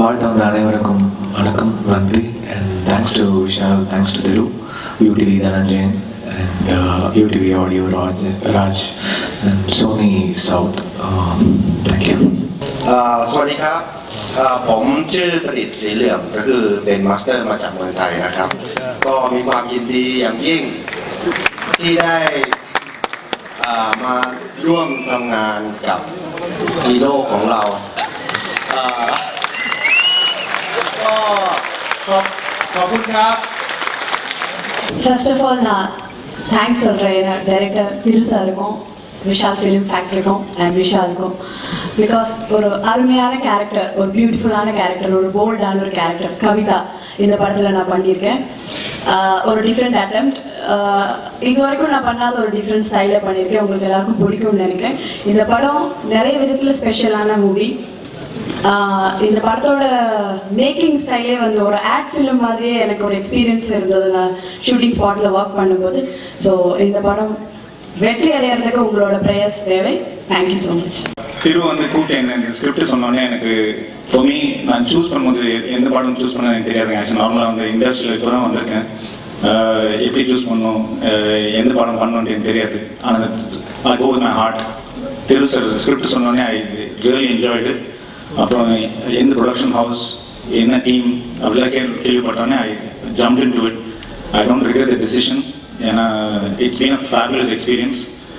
வாழ்த்து வந்த அனைவருக்கும் வணக்கம் நன்றி and thanks to Vishal thanks to திரு UTV Dhananjayan and UTV audio Raj Raj and Sony South thank you อ่าสวัสดีครับอ่าผมชื่อประดิษฐ์สีเหลืองก็คือเป็นมาสเตอร์มาจากเมืองไทยนะครับ ก็มีความยินดีอย่างยิ่งที่ได้อ่ามาร่วมทำงานกับฮีโร่ของเราอ่าก็ขอบขอบคุณครับ first of all நான் தேங்க்ஸ் சொல்கிறேன் டைரக்டர் திரு சாருக்கும் விஷால் ஃபிலிம் ஃபேக்ட்ரிக்கும் அண்ட் விஷாலுக்கும் பிகாஸ் ஒரு அருமையான கேரக்டர் ஒரு பியூட்டிஃபுல்லான கேரக்டர் ஒரு போல்டான ஒரு கேரக்டர் கவிதா இந்த படத்தில் நான் பண்ணியிருக்கேன் ஆஹ் ஒரு டிஃப்ரெண்ட் அட்டம்ப்ட் இது வரைக்கும் நான் பண்ணாத ஒரு டிஃப்ரெண்ட் ஸ்டைலில் பண்ணியிருக்கேன் உங்களுக்கு எல்லாருக்கும் பிடிக்கும்னு நினைக்கிறேன் இந்த படம் நிறைய விதத்தில் ஸ்பெஷலான மூவி ஆஹ் இந்த படத்தோட மேக்கிங் ஸ்டைலே வந்து ஒரு ஆட் ஃபிலிம் மாதிரியே எனக்கு ஒரு எக்ஸ்பீரியன்ஸ் இருந்தது நான் ஷூட்டிங் ஸ்பாட்டில் ஒர்க் பண்ணும்போது ஸோ இந்த படம் வெற்றி அடையிறதுக்கு உங்களோட ப்ரேயர்ஸ் தேவை தேங்க்யூ ஸோ மச் திரு வந்து கூப்பிட்டு என்ன இந்த ஸ்கிரிப்ட் சொன்னோடனே எனக்கு ஃபார் மீ நான் சூஸ் பண்ணும்போது எந்த படம் சூஸ் பண்ண எனக்கு தெரியாது ஆக்சுவலி நார்மலாக வந்து இண்டஸ்ட்ரியில் இப்போ தான் வந்திருக்கேன் அஹ் எப்படி சூஸ் பண்ணணும் அஹ் எந்த படம் பண்ணணும்னு எனக்கு தெரியாது ஆனால் I go with my heart திரு சார் ஸ்கிரிப்ட் சொன்னோடனே ஐ ரியலி என்ஜாய்டு அப்புறம் எந்த ப்ரொடக்ஷன் ஹவுஸ் என்ன டீம் அப்படிலாம் கேள்வி கேள்விப்பட்டோன்னே I jump into it I don't regret the decision ஏன்னா it's been a fabulous experience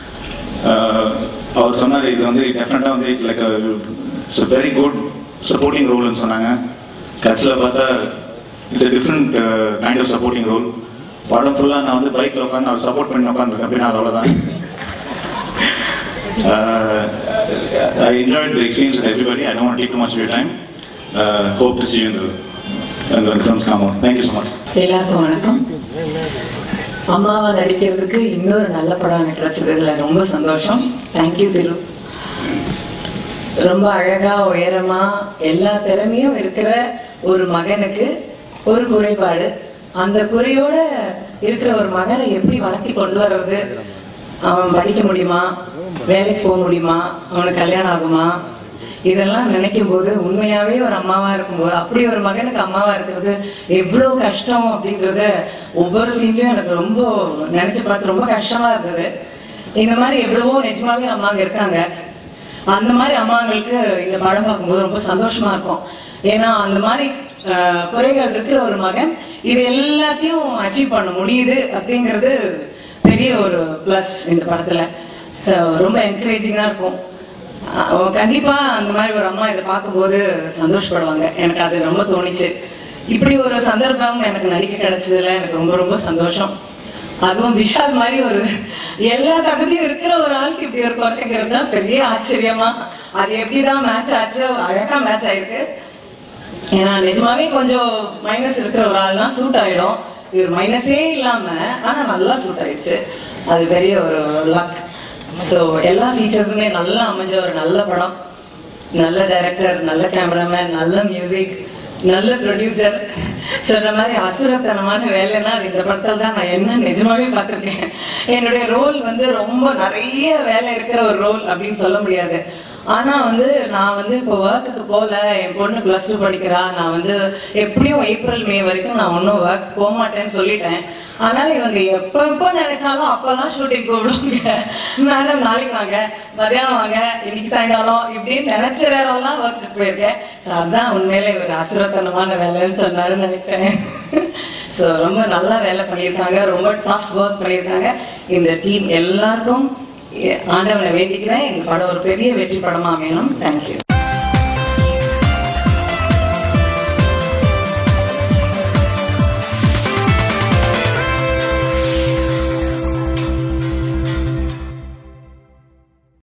அவர் சொன்னார் இது வந்து டெஃபினட்டாக வந்து it's like it's very good supporting ரோல்னு சொன்னாங்க கட்சியில் பார்த்தா it's a different kind of supporting role படம் ஃபுல்லாக நான் வந்து பைக்கில் உட்காந்து அவர் சப்போர்ட் பண்ணி உட்காந்துருக்கேன் அப்படின்னா அவ்வளோதான் I enjoyed the experience with everybody I don't take too much your time hope to see you இந்த ஃபிலிம்ஸ் காமோ தேங்க்யூ ஸோ மச் எல்லாருக்கும் வணக்கம் அம்மாவா நடிக்கிறதுக்கு இன்னொரு நல்ல படம் எனக்கு கிடைச்சதுல ரொம்ப சந்தோஷம் தேங்க்யூ திரு ரொம்ப அழகா உயரமா எல்லா திறமையும் இருக்கிற ஒரு மகனுக்கு ஒரு குறைபாடு அந்த குறையோட இருக்கிற ஒரு மகனை எப்படி வளர்த்தி கொண்டு வர்றது அவன் படிக்க முடியுமா வேலைக்கு போக முடியுமா அவனுக்கு கல்யாணம் ஆகுமா இதெல்லாம் நினைக்கும் போது உண்மையாவே ஒரு அம்மாவா இருக்கும்போது அப்படி ஒரு மகனுக்கு அம்மாவா இருக்கிறது எவ்வளவு கஷ்டம் அப்படிங்கறத ஒவ்வொரு சீன்லயும் எனக்கு ரொம்ப நினைச்சு பார்த்து ரொம்ப கஷ்டமா இருந்தது இந்த மாதிரி எவ்வளவோ நிஜமாவே அம்மாங்க இருக்காங்க அந்த மாதிரி அம்மாங்களுக்கு இந்த படம் பார்க்கும்போது ரொம்ப சந்தோஷமா இருக்கும் ஏன்னா அந்த மாதிரி அஹ், குறைகள் இருக்கிற ஒரு மகன் இது எல்லாத்தையும் அச்சீவ் பண்ண முடியுது அப்படிங்கிறது பெரிய ஒரு ப்ளஸ் இந்த படத்துல ஸோ ரொம்ப என்கரேஜிங்காக இருக்கும் அஹ் கண்டிப்பா அந்த மாதிரி ஒரு அம்மா இதை பார்க்கும்போது சந்தோஷப்படுவாங்க எனக்கு அது ரொம்ப தோணுச்சு இப்படி ஒரு சந்தர்ப்பம் எனக்கு நடிக்க கிடைச்சதுல எனக்கு ரொம்ப ரொம்ப சந்தோஷம் அதுவும் விஷால் மாதிரி ஒரு எல்லா தகுதியும் இருக்கிற ஒரு ஆளுக்கு இப்படி ஒரு குறைங்கிறது தான் பெரிய ஆச்சரியமா அது எப்படிதான் மேட்ச் ஆச்சு அழகா மேட்ச் ஆயிருக்கு ஏன்னா நிஜமாவே கொஞ்சம் மைனஸ் இருக்கிற ஒரு ஆள்னா சூட் ஆயிடும் இவர் மைனஸே இல்லாம ஆனா நல்லா சூட் ஆயிடுச்சு அது பெரிய ஒரு லக் ஸோ எல்லா ஃபீச்சர்ஸுமே நல்லா அமைஞ்ச ஒரு நல்ல படம் நல்ல டைரக்டர் நல்ல கேமராமேன் நல்ல மியூசிக் நல்ல ப்ரொடியூசர் சொல்ற மாதிரி அசுரத்தனமான வேலைன்னா அது இந்த படத்தில் தான் நான் என்ன நிஜமாவே பார்த்துருக்கேன் என்னுடைய ரோல் வந்து ரொம்ப நிறைய வேலை இருக்கிற ஒரு ரோல் அப்படின்னு சொல்ல முடியாது ஆனா வந்து நான் வந்து இப்போ ஒர்க்குக்கு போகல என் பொண்ணு ப்ளஸ் டூ படிக்கிறா நான் வந்து எப்படியும் ஏப்ரல் மே வரைக்கும் நான் ஒன்றும் ஒர்க் போக மாட்டேன்னு சொல்லிட்டேன் அதனால இவங்க எப்போ எப்போ நினைச்சாலும் அப்பெல்லாம் ஷூட்டிங் கூப்பிடுவாங்க மேடம் நாளைக்கு வாங்க மதியானம் வாங்க இன்னைக்கு சாயங்காலம் இப்படின்னு நினைச்ச நேரம்லாம் ஒர்க்குக்கு போயிருக்கேன் ஸோ அதுதான் உண்மையிலே ஒரு அசுரத்தனமான வேலைன்னு சொன்னாருன்னு நினைக்கிறேன் ஸோ ரொம்ப நல்லா வேலை பண்ணியிருக்காங்க ரொம்ப டஃப் ஒர்க் பண்ணியிருக்காங்க இந்த டீம் எல்லாருக்கும் ஆண்டவனை வேண்டிக்கிறேன் இந்த படம் ஒரு பெரிய வெற்றி படமா அமையணும் தேங்க்யூ